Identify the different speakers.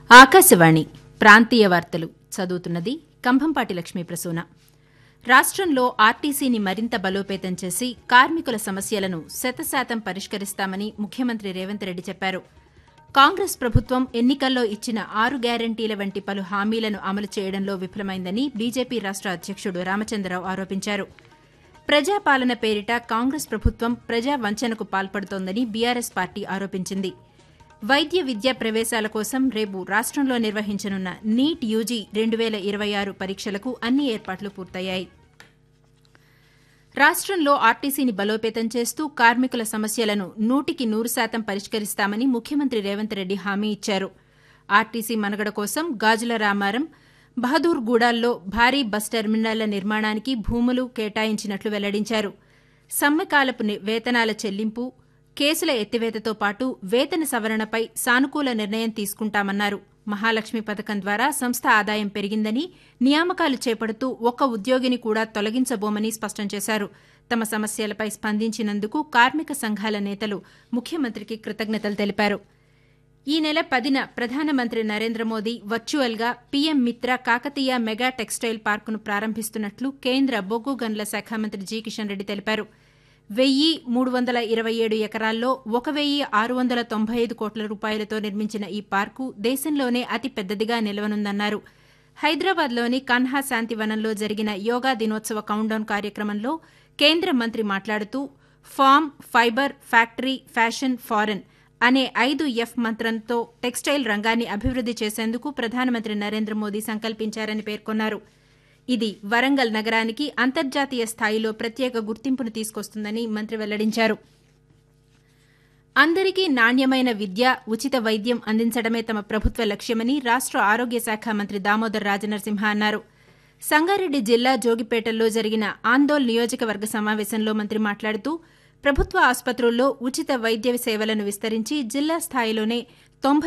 Speaker 1: ఆకాశవాణి ప్రాంతీయ వార్తలు చదువుతున్నది కంభంపాటి లక్ష్మీ ప్రసూన రాష్ట్రంలో ఆర్టీసీని మరింత బలోపేతం చేసి కార్మికుల సమస్యలను శతశాతం పరిష్కరిస్తామని ముఖ్యమంత్రి రేవంత్ రెడ్డి చెప్పారు కాంగ్రెస్ ప్రభుత్వం ఎన్నికల్లో ఇచ్చిన ఆరు గ్యారంటీల వంటి పలు హామీలను అమలు చేయడంలో విఫలమైందని బీజేపీ రాష్ట అధ్యక్షుడు రామచంద్రరావు ఆరోపించారు ప్రజాపాలన పేరిట కాంగ్రెస్ ప్రభుత్వం ప్రజా వంచనకు పాల్పడుతోందని బీఆర్ఎస్ పార్టీ ఆరోపించింది వైద్య విద్యా ప్రవేశాల కోసం రేపు రాష్ట్రంలో నిర్వహించనున్న నీట్ యూజీ రెండు వేల ఇరవై ఆరు పరీక్షలకు అన్ని ఏర్పాట్లు పూర్తయ్యాయి రాష్ట్రంలో ఆర్టీసీని బలోపేతం చేస్తూ కార్మికుల సమస్యలను నూటికి నూరు శాతం పరిష్కరిస్తామని ముఖ్యమంత్రి రేవంత్ రెడ్డి హామీ ఇచ్చారు ఆర్టీసీ మనుగడ కోసం గాజుల రామారం బహదూర్గూడాల్లో భారీ బస్ టెర్మినళ్ల నిర్మాణానికి భూములు కేటాయించినట్లు వెల్లడించారు సమ్మెకాలపు ని- వేతనాల చెల్లింపు కేసుల ఎత్తివేతతో పాటు వేతన సవరణపై సానుకూల నిర్ణయం తీసుకుంటామన్నారు మహాలక్ష్మి పథకం ద్వారా సంస్థ ఆదాయం పెరిగిందని నియామకాలు చేపడుతూ ఒక్క ఉద్యోగిని కూడా తొలగించబోమని స్పష్టం చేశారు తమ సమస్యలపై స్పందించినందుకు కార్మిక సంఘాల నేతలు ముఖ్యమంత్రికి కృతజ్ఞతలు తెలిపారు ఈ నెల పదిన ప్రధానమంత్రి నరేంద్ర మోదీ వర్చువల్గా PM Mitra Kakatiya mega textile పార్కును ప్రారంభిస్తున్నట్లు కేంద్ర బొగ్గు గనుల శాఖ మంత్రి జి కిషన్ రెడ్డి తెలిపారు వెయ్యి మూడు వందల ఇరవై ఏడు ఎకరాల్లో ఒక వెయ్యి ఆరు వందల తొంభై ఐదు కోట్ల రూపాయలతో నిర్మించిన ఈ పార్కు దేశంలోనే అతి పెద్దదిగా నిలవనుందన్నారు హైదరాబాద్లోని కన్హా శాంతివనంలో జరిగిన యోగా దినోత్సవ కౌంట్డౌన్ కార్యక్రమంలో కేంద్ర మంత్రి మాట్లాడుతూ farm fibre factory fashion foreign అనే ఐదు ఎఫ్ మంత్రంతో టెక్స్టైల్ రంగాన్ని అభివృద్ది చేసేందుకు ప్రధానమంత్రి నరేంద్ర మోదీ సంకల్పించారని పేర్కొన్నారు ఇది వరంగల్ నగరానికి అంతర్జాతీయ స్థాయిలో ప్రత్యేక గుర్తింపును తీసుకొస్తుందని మంత్రి వెల్లడించారు అందరికీ నాణ్యమైన విద్య ఉచిత వైద్యం అందించడమే తమ ప్రభుత్వ లక్ష్యమని రాష్ట ఆరోగ్య శాఖ మంత్రి దామోదర్ రాజనరసింహ అన్నారు సంగారెడ్డి జిల్లా జోగిపేటలో జరిగిన ఆందోళ్ నియోజకవర్గ సమావేశంలో మంత్రి మాట్లాడుతూ ప్రభుత్వ ఆసుపత్రుల్లో ఉచిత వైద్య సేవలను విస్తరించి జిల్లా స్థాయిలోనే తొంభై